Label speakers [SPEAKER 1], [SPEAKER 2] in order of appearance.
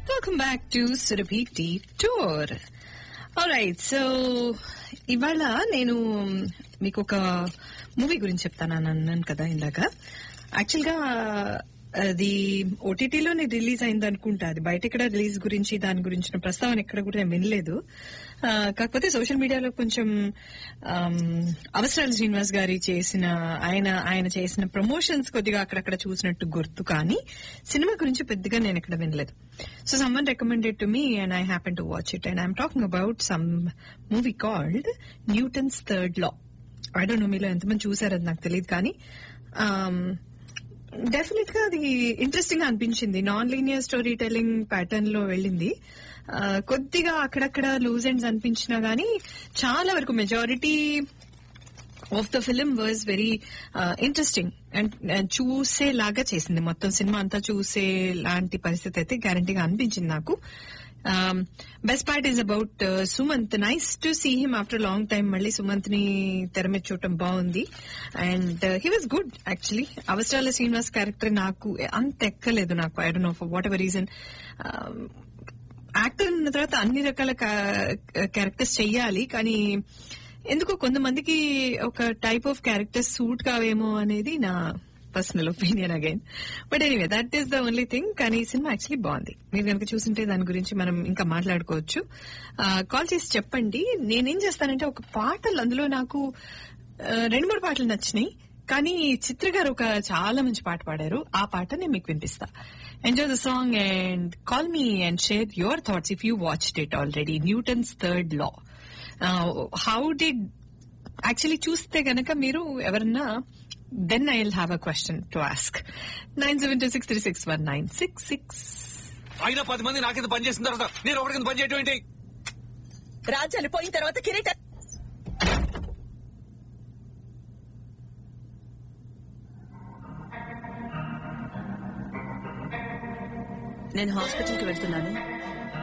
[SPEAKER 1] Welcome back to Surabhi Tea Tour. Right so ఇవాళ నేను మీకు ఒక మూవీ గురించి చెప్తాను అని అన్నాను కదా ఇందాక యాక్చువల్ గా అది ఓటీటీలోనే రిలీజ్ అయింది అనుకుంటా అది బయట ఎక్కడ రిలీజ్ గురించి దాని గురించిన ప్రస్తావన ఎక్కడ కూడా నేను వినలేదు ఆ, కాకపోతే సోషల్ మీడియాలో కొంచెం ఆమ్, అవసరాల శ్రీనివాస్ గారి చేసిన ఆయన ఆయన చేసిన ప్రమోషన్స్ కొద్దిగా అక్కడక్కడ చూసినట్టు గుర్తు కానీ సినిమా గురించి పెద్దగా నేను ఎక్కడ వినలేదు so someone recommended to me and I happen to watch it and I'm talking about some movie called Newton's third law I don't know మీలో ఎంతమంది చూసారది నాకు తెలియదు కానీ డెఫినెట్ గా అది ఇంట్రెస్టింగ్ గా అనిపించింది nonlinear storytelling pattern లో వెళ్ళింది ఆ, కొద్దిగా అక్కడక్కడ లూజ్ ఎండ్స్ అనిపించినా గానీ చాలా వరకు majority of the film was very interesting and చూసేలాగా చేసింది మొత్తం సినిమా అంతా చూసే లాంటి పరిస్థితి అయితే గ్యారంటీగా అనిపించింది నాకు best part is about Sumanth nice to see him after long time మళ్ళీ సుమంత్ ని తెర మీద చూడటం బాగుంది and he was good actually Avasarala Srinivas character నాకు అంత ఎక్కలేదు నాకు I don't know for whatever reason actor ఉన్న తర్వాత అన్ని రకాల క్యారెక్టర్స్ చెయ్యాలి కానీ ఎందుకో కొంతమందికి ఒక టైప్ ఆఫ్ క్యారెక్టర్స్ సూట్ కావేమో అనేది నా personal opinion again but anyway that is the only thing కానీ ఈ సినిమా యాక్చువల్లీ బాగుంది మీరు కనుక చూసింటే దాని గురించి మనం ఇంకా మాట్లాడుకోవచ్చు కాల్ చేసి చెప్పండి నేనేం చేస్తానంటే ఒక పాటలు అందులో నాకు ఆ, రెండు మూడు పాటలు నచ్చినాయి కానీ చిత్ర గారు ఒక చాలా మంచి పాట పాడారు ఆ పాట నేను మీకు వినిపిస్తా enjoy the song and call me and share your thoughts if you watched it already Newton's third law how did actually చూస్తే గనక మీరు ఎవరన్నా then I will have a question to ask nine seven two six three six one nine six six
[SPEAKER 2] అయినా పది మంది నా కింద పని చేసిన తర్వాత నేను ఒకటి కింద పని చేయటం ఏంటి
[SPEAKER 3] రాజ్యాలు పోయిన తర్వాత కిరీట నేను హాస్పిటల్కి వెళ్తున్నాను